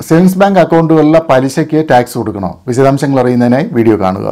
savings bank അക്കൗണ്ടുകളിലെ പലിശയ്ക്ക് tax കൊടുക്കണോ വിശദാംശങ്ങൾ അറിയുന്നതിനായി വീഡിയോ കാണുക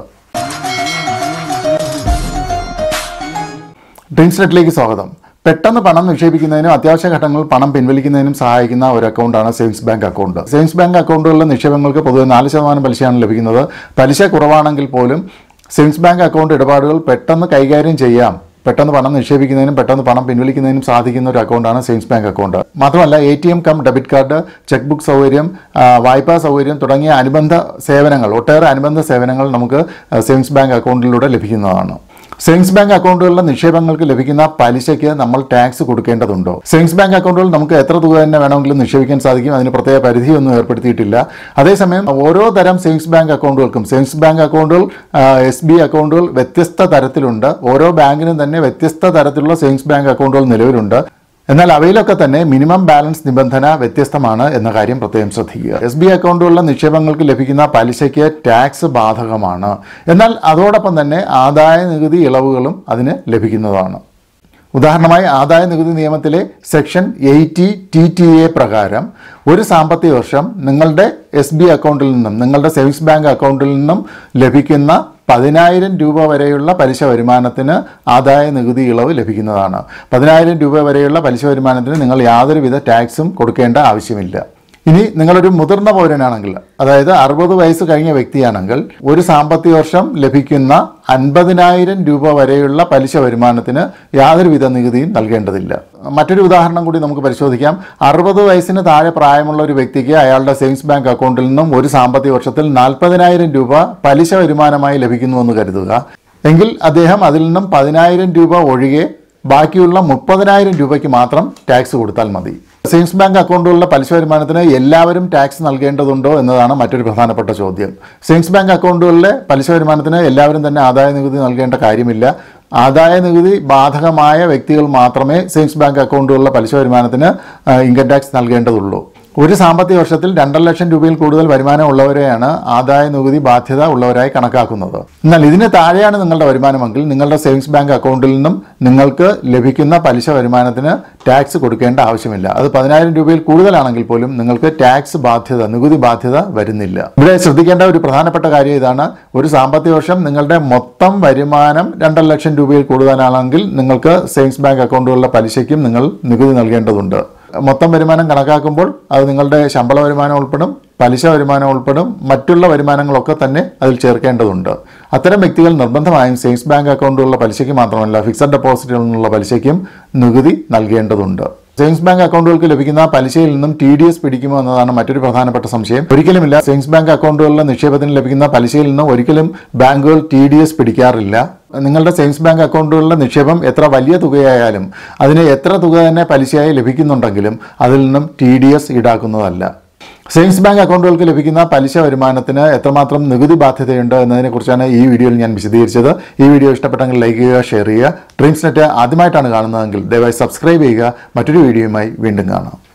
ഡ്രീംസ്നെറ്റിലേക്ക് സ്വാഗതം പെട്ടെന്ന് പണം നിക്ഷേപിക്കുന്നതിനും അത്യാവശ്യ ഘട്ടങ്ങളിൽ പണം പിൻവലിക്കുന്നതിനും സഹായിക്കുന്ന ഒരു അക്കൗണ്ടാണ് savings bank account savings bank അക്കൗണ്ടുകളിലെ നിക്ഷേപങ്ങൾക്ക് പൊതുവെ നാല് ശതമാനം പലിശയാണ് ലഭിക്കുന്നത് പലിശ കുറവാണെങ്കിൽ പോലും സേവിങ്സ് ബാങ്ക് അക്കൗണ്ട് ഇടപാടുകൾ പെട്ടെന്ന് കൈകാര്യം ചെയ്യാം പെട്ടെന്ന് പണം നിക്ഷേപിക്കുന്നതിനും പെട്ടെന്ന് പണം പിൻവലിക്കുന്നതിനും സാധിക്കുന്ന ഒരു അക്കൗണ്ടാണ് സേവിങ്സ് ബാങ്ക് അക്കൗണ്ട് മാത്രമല്ല A T M cum debit card cheque book സൗകര്യം ആ, വായ്പാ സൗകര്യം തുടങ്ങിയ അനുബന്ധ സേവനങ്ങൾ ഒട്ടേറെ അനുബന്ധ സേവനങ്ങൾ നമുക്ക് സേവിങ്സ് ബാങ്ക് അക്കൗണ്ടിലൂടെ ലഭിക്കുന്നതാണ് സേവിങ്സ് ബാങ്ക് അക്കൗണ്ടുകളിലെ നിക്ഷേപങ്ങൾക്ക് ലഭിക്കുന്ന പലിശയ്ക്ക് നമ്മൾ ടാക്സ് കൊടുക്കേണ്ടതുണ്ടോ സേവിങ്സ് ബാങ്ക് അക്കൗണ്ടുകൾ നമുക്ക് എത്ര തുക തന്നെ വേണമെങ്കിലും നിക്ഷേപിക്കാൻ സാധിക്കും അതിന് പ്രത്യേക പരിധിയൊന്നും ഏർപ്പെടുത്തിയിട്ടില്ല അതേസമയം ഓരോ തരം സേവിങ്സ് ബാങ്ക് അക്കൗണ്ടുകൾക്കും സേവിങ്സ് ബാങ്ക് അക്കൗണ്ടുകൾ എസ് ബി അക്കൗണ്ടുകൾ വ്യത്യസ്ത തരത്തിലുണ്ട് ഓരോ ബാങ്കിനും തന്നെ വ്യത്യസ്ത തരത്തിലുള്ള സേവിങ്സ് ബാങ്ക് അക്കൗണ്ടുകൾ നിലവിലുണ്ട് എന്നാൽ അവയിലൊക്കെ തന്നെ മിനിമം ബാലൻസ് നിബന്ധന വ്യത്യസ്തമാണ് എന്ന കാര്യം പ്രത്യേകം ശ്രദ്ധിക്കുക എസ് ബി അക്കൗണ്ടുകളിലെ നിക്ഷേപങ്ങൾക്ക് ലഭിക്കുന്ന പലിശയ്ക്ക് ടാക്സ് ബാധകമാണ് എന്നാൽ അതോടൊപ്പം തന്നെ ആദായ നികുതി ഇളവുകളും അതിന് ലഭിക്കുന്നതാണ് ഉദാഹരണമായി ആദായ നികുതി നിയമത്തിലെ section eighty T T A പ്രകാരം ഒരു സാമ്പത്തിക വർഷം നിങ്ങളുടെ എസ് ബി അക്കൗണ്ടിൽ നിന്നും നിങ്ങളുടെ സേവിങ്സ് ബാങ്ക് അക്കൗണ്ടിൽ നിന്നും ലഭിക്കുന്ന പതിനായിരം രൂപ വരെയുള്ള പലിശ വരുമാനത്തിന് ആദായ നികുതി ഇളവ് ലഭിക്കുന്നതാണ് പതിനായിരം രൂപ വരെയുള്ള പലിശ വരുമാനത്തിന് നിങ്ങൾ യാതൊരുവിധ ടാക്സും കൊടുക്കേണ്ട ആവശ്യമില്ല ഇനി നിങ്ങളൊരു മുതിർന്ന പൗരനാണെങ്കിൽ അതായത് അറുപത് വയസ്സ് കഴിഞ്ഞ വ്യക്തിയാണെങ്കിൽ ഒരു സാമ്പത്തിക വർഷം ലഭിക്കുന്ന അൻപതിനായിരം രൂപ വരെയുള്ള പലിശ വരുമാനത്തിന് യാതൊരുവിധ നികുതിയും നൽകേണ്ടതില്ല മറ്റൊരു ഉദാഹരണം കൂടി നമുക്ക് പരിശോധിക്കാം അറുപത് വയസ്സിന് താഴെ പ്രായമുള്ള ഒരു വ്യക്തിക്ക് അയാളുടെ സേവിങ്സ് ബാങ്ക് അക്കൗണ്ടിൽ നിന്നും ഒരു സാമ്പത്തിക വർഷത്തിൽ നാൽപ്പതിനായിരം രൂപ പലിശ വരുമാനമായി ലഭിക്കുന്നുവെന്ന് കരുതുക എങ്കിൽ അദ്ദേഹം അതിൽ നിന്നും പതിനായിരം രൂപ ഒഴികെ ബാക്കിയുള്ള മുപ്പതിനായിരം രൂപയ്ക്ക് മാത്രം ടാക്സ് കൊടുത്താൽ മതി സേവിങ്സ് ബാങ്ക് അക്കൗണ്ടുകളിലെ പലിശ വരുമാനത്തിന് എല്ലാവരും ടാക്സ് നൽകേണ്ടതുണ്ടോ എന്നതാണ് മറ്റൊരു പ്രധാനപ്പെട്ട ചോദ്യം സേവിങ്സ് ബാങ്ക് അക്കൗണ്ടുകളിലെ പലിശ വരുമാനത്തിന് എല്ലാവരും തന്നെ ആദായ നികുതി നൽകേണ്ട കാര്യമില്ല ആദായ നികുതി ബാധകമായ വ്യക്തികൾ മാത്രമേ സേവിങ്സ് ബാങ്ക് അക്കൗണ്ടുകളിലെ പലിശ വരുമാനത്തിന് ആ, ഇൻകം ടാക്സ് നൽകേണ്ടതുള്ളൂ ഒരു സാമ്പത്തിക വർഷത്തിൽ രണ്ടര ലക്ഷം രൂപയിൽ കൂടുതൽ വരുമാനം ഉള്ളവരെയാണ് ആദായ നികുതി ബാധ്യത ഉള്ളവരായി കണക്കാക്കുന്നത് എന്നാൽ ഇതിന് താഴെയാണ് നിങ്ങളുടെ വരുമാനമെങ്കിൽ നിങ്ങളുടെ സേവിങ്സ് ബാങ്ക് അക്കൗണ്ടിൽ നിന്നും നിങ്ങൾക്ക് ലഭിക്കുന്ന പലിശ വരുമാനത്തിന് ടാക്സ് കൊടുക്കേണ്ട ആവശ്യമില്ല അത് പതിനായിരം രൂപയിൽ കൂടുതലാണെങ്കിൽ പോലും നിങ്ങൾക്ക് ടാക്സ് ബാധ്യത നികുതി ബാധ്യത വരുന്നില്ല ഇവിടെ ശ്രദ്ധിക്കേണ്ട ഒരു പ്രധാനപ്പെട്ട കാര്യം ഇതാണ് ഒരു സാമ്പത്തിക വർഷം നിങ്ങളുടെ മൊത്തം വരുമാനം രണ്ടര ലക്ഷം രൂപയിൽ കൂടുതലാണെങ്കിൽ നിങ്ങൾക്ക് സേവിങ്സ് ബാങ്ക് അക്കൗണ്ടുകളിലെ പലിശയ്ക്കും നിങ്ങൾ നികുതി നൽകേണ്ടതുണ്ട് മൊത്തം വരുമാനം കണക്കാക്കുമ്പോൾ അത് നിങ്ങളുടെ ശമ്പള വരുമാനം ഉൾപ്പെടും പലിശ വരുമാനം ഉൾപ്പെടും മറ്റുള്ള വരുമാനങ്ങളൊക്കെ തന്നെ അതിൽ ചേർക്കേണ്ടതുണ്ട് അത്തരം വ്യക്തികൾ നിർബന്ധമായും സേവിങ്സ് ബാങ്ക് അക്കൗണ്ടുള്ള പലിശയ്ക്ക് മാത്രമല്ല ഫിക്സഡ് ഡെപ്പോസിറ്റുകളിൽ നിന്നുള്ള പലിശയ്ക്കും നികുതി നൽകേണ്ടതുണ്ട് സേവിങ്സ് ബാങ്ക് അക്കൗണ്ടുകൾക്ക് ലഭിക്കുന്ന പലിശയിൽ നിന്നും ടി ഡി എസ് പിടിക്കുമോ എന്നതാണ് മറ്റൊരു പ്രധാനപ്പെട്ട സംശയം ഒരിക്കലുമില്ല സേവിങ്സ് ബാങ്ക് അക്കൗണ്ടുകളിലെ നിക്ഷേപത്തിന് ലഭിക്കുന്ന പലിശയിൽ നിന്നും ഒരിക്കലും ബാങ്കുകൾ ടി ഡി എസ് പിടിക്കാറില്ല നിങ്ങളുടെ സേവിങ്സ് ബാങ്ക് അക്കൗണ്ടുകളിലെ നിക്ഷേപം എത്ര വലിയ തുകയായാലും അതിന് എത്ര തുക തന്നെ പലിശയായി ലഭിക്കുന്നുണ്ടെങ്കിലും അതിൽ നിന്നും ടി ഡി എസ് ഈടാക്കുന്നതല്ല സേവിങ്സ് ബാങ്ക് അക്കൗണ്ടുകൾക്ക് ലഭിക്കുന്ന പലിശ വരുമാനത്തിന് എത്രമാത്രം നികുതി ബാധ്യതയുണ്ട് എന്നതിനെക്കുറിച്ചാണ് ഈ വീഡിയോയിൽ ഞാൻ വിശദീകരിച്ചത് ഈ വീഡിയോ ഇഷ്ടപ്പെട്ടെങ്കിൽ ലൈക്ക് ചെയ്യുക ഷെയർ ചെയ്യുക ഡ്രീംസ് നെറ്റ് ആദ്യമായിട്ടാണ് കാണുന്നതെങ്കിൽ ദയവായി സബ്സ്ക്രൈബ് ചെയ്യുക മറ്റൊരു വീഡിയോയുമായി വീണ്ടും കാണാം